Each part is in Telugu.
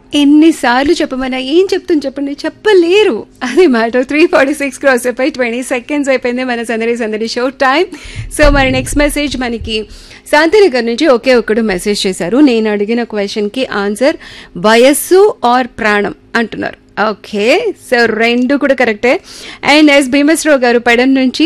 ఎన్నిసార్లు చెప్పమన్నా ఏం చెప్తుంది చెప్పండి చెప్పలేరు అది matter three forty six cross అయిపోయి ట్వంటీ సెకండ్స్ అయిపోయింది మన సందడి సందడి షో టైం సో మరి నెక్స్ట్ మెసేజ్ మనకి శాంతినగర్ నుంచి ఒకే ఒక్కడు మెసేజ్ చేశారు నేను అడిగిన క్వశ్చన్కి ఆన్సర్ వయస్సు ఆర్ ప్రాణం అంటున్నారు ఓకే సో రెండు కూడా కరెక్టే అండ్ ఎస్ భీమేశ్వరరావు గారు పెడన్ నుంచి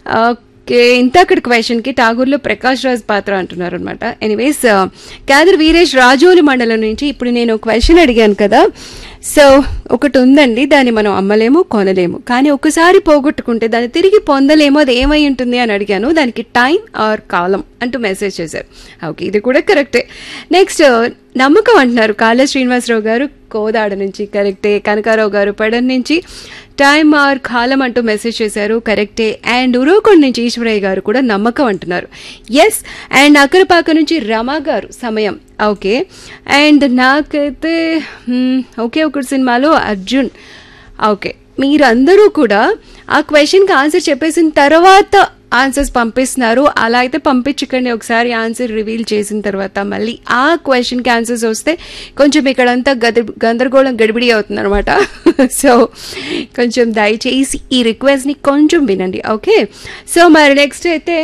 ఓకే ఇంతకటి క్వశ్చన్కి ఠాగూర్లో ప్రకాష్ రాజ్ పాత్ర అంటున్నారు అనమాట ఎనీవేస్ క్యాదర్ వీరేష్ రాజోలి మండలం నుంచి ఇప్పుడు నేను క్వశ్చన్ అడిగాను కదా సో ఒకటి ఉందండి దాన్ని మనం అమ్మలేము కొనలేము కానీ ఒకసారి పోగొట్టుకుంటే దాన్ని తిరిగి పొందలేము అది ఏమై ఉంటుంది అని అడిగాను దానికి టైం ఆర్ కాలం అంటూ మెసేజ్ చేశారు ఓకే ఇది కూడా కరెక్టే నెక్స్ట్ నమ్మకం అంటున్నారు కాళ శ్రీనివాసరావు గారు కోదాడ నుంచి కరెక్టే కనకారావు గారు పడన్ నుంచి టైమ్ ఆర్ కాలం అంటూ మెసేజ్ చేశారు కరెక్టే అండ్ ఉరవకొండ నుంచి ఈశ్వరయ్య గారు కూడా నమ్మకం అంటున్నారు ఎస్ అండ్ అక్కరపాక నుంచి రమా గారు సమయం ఓకే అండ్ నాకైతే మ్మ్, ఒకే ఒకటి సినిమాలో అర్జున్ ఓకే మీరందరూ కూడా ఆ క్వశ్చన్కి ఆన్సర్ చెప్పేసిన తర్వాత ఆన్సర్స్ పంపిస్తున్నారు అలా అయితే పంపించకండి ఒకసారి ఆన్సర్ రివీల్ చేసిన తర్వాత మళ్ళీ ఆ క్వశ్చన్కి ఆన్సర్స్ వస్తే కొంచెం ఇక్కడంతా గద గందరగోళం గడిబిడి అవుతుంది అనమాట సో కొంచెం దయచేసి ఈ రిక్వెస్ట్ని కొంచెం వినండి ఓకే సో మరి నెక్స్ట్ అయితే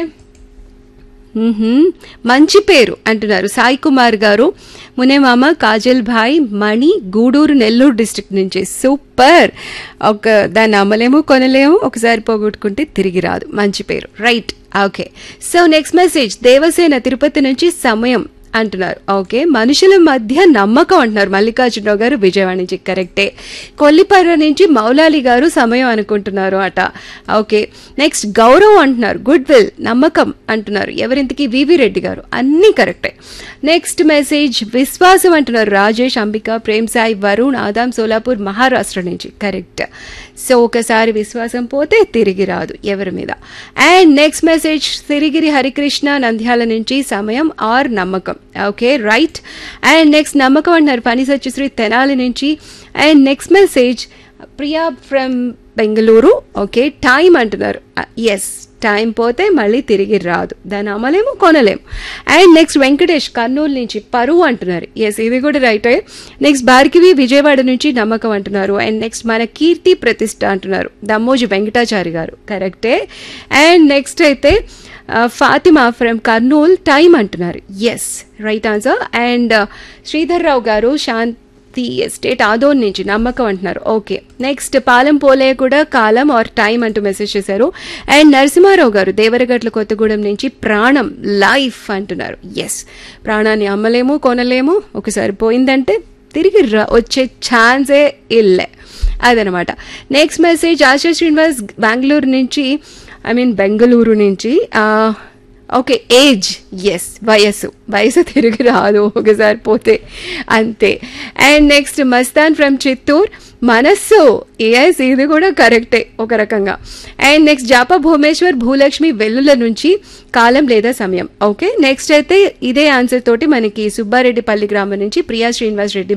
మ్మ్హ్మ్. మంచి పేరు అంటున్నారు సాయి కుమార్ గారు మునేమామ కాజల్ భాయ్ మణి గూడూరు నెల్లూరు డిస్ట్రిక్ట్ నుంచి సూపర్ ఒక దాన్ని అమ్మలేము కొనలేము ఒకసారి పోగొట్టుకుంటే తిరిగి రాదు మంచి పేరు right okay so next message Devasena Tirupati నుంచి సమయం అంటున్నారు ఓకే మనుషుల మధ్య నమ్మకం అంటున్నారు మల్లికార్జునరావు గారు విజయవాడ నుంచి కరెక్టే కొల్లిపర్ర నుంచి మౌలాలి గారు సమయం అనుకుంటున్నారు అట ఓకే నెక్స్ట్ గౌరవం అంటున్నారు గుడ్ విల్ నమ్మకం అంటున్నారు ఎవరింతకి వివి రెడ్డి గారు అన్నీ కరెక్టే నెక్స్ట్ మెసేజ్ విశ్వాసం అంటున్నారు రాజేష్ అంబిక ప్రేమ్ సాయి వరుణ్ ఆదాం సోలాపూర్ మహారాష్ట్ర నుంచి కరెక్ట్ సో ఒకసారి విశ్వాసం పోతే తిరిగి రాదు ఎవరి మీద and next message Sirigiri Harikrishna Nandyal నుంచి సమయం ఆర్ నమ్మకం ఓకే రైట్ అండ్ నెక్స్ట్ నమ్మకం అంటున్నారు పని సత్యశ్రీ తెనాలి నుంచి and next message Priya from Bengaluru okay time అంటున్నారు ఎస్ టైం పోతే మళ్ళీ తిరిగి రాదు దాన్ని అమ్మలేము కొనలేము అండ్ నెక్స్ట్ వెంకటేష్ కర్నూలు నుంచి పరువు అంటున్నారు ఎస్ ఇది కూడా రైట్ నెక్స్ట్ భార్గవి విజయవాడ నుంచి నమ్మకం అంటున్నారు అండ్ నెక్స్ట్ మన కీర్తి ప్రతిష్ట అంటున్నారు దమ్మోజు వెంకటాచారి గారు కరెక్టే అండ్ నెక్స్ట్ అయితే ఆ, ఫాతిమా ఫ్రమ్ కర్నూల్ టైం అంటున్నారు yes right answer and Sridhar Rao garu Shanti estate ఆదోన్ నుంచి నమ్మకం అంటున్నారు ఓకే నెక్స్ట్ పాలెం పోలే కూడా కాలం ఆర్ టైం అంటూ మెసేజ్ చేశారు అండ్ నరసింహారావు గారు దేవరగట్ల కొత్తగూడెం నుంచి ప్రాణం లైఫ్ అంటున్నారు ఎస్ ప్రాణాన్ని అమ్మలేము కొనలేము ఒకసారి పోయిందంటే తిరిగి రా- వచ్చే ఛాన్సే ఇల్లే అదనమాట నెక్స్ట్ మెసేజ్ ఆశా శ్రీనివాస్ బెంగళూరు నుంచి ఐ మీన్ బెంగళూరు నుంచి ఆ, ఓకే ఏజ్ ఎస్ వయస్సు వయసు తిరిగి రాదు ఒకసారి పోతే అంతే and next Mastan from Chittoor మనస్సు ఎస్ ఇది కూడా కరెక్టే ఒక రకంగా అండ్ నెక్స్ట్ జాపా భువనేశ్వర్ భూలక్ష్మి వెల్లుల నుంచి కాలం లేదా సమయం ఓకే నెక్స్ట్ అయితే ఇదే ఆన్సర్ తోటి మనకి సుబ్బారెడ్డిపల్లి గ్రామం నుంచి ప్రియా శ్రీనివాస్ రెడ్డి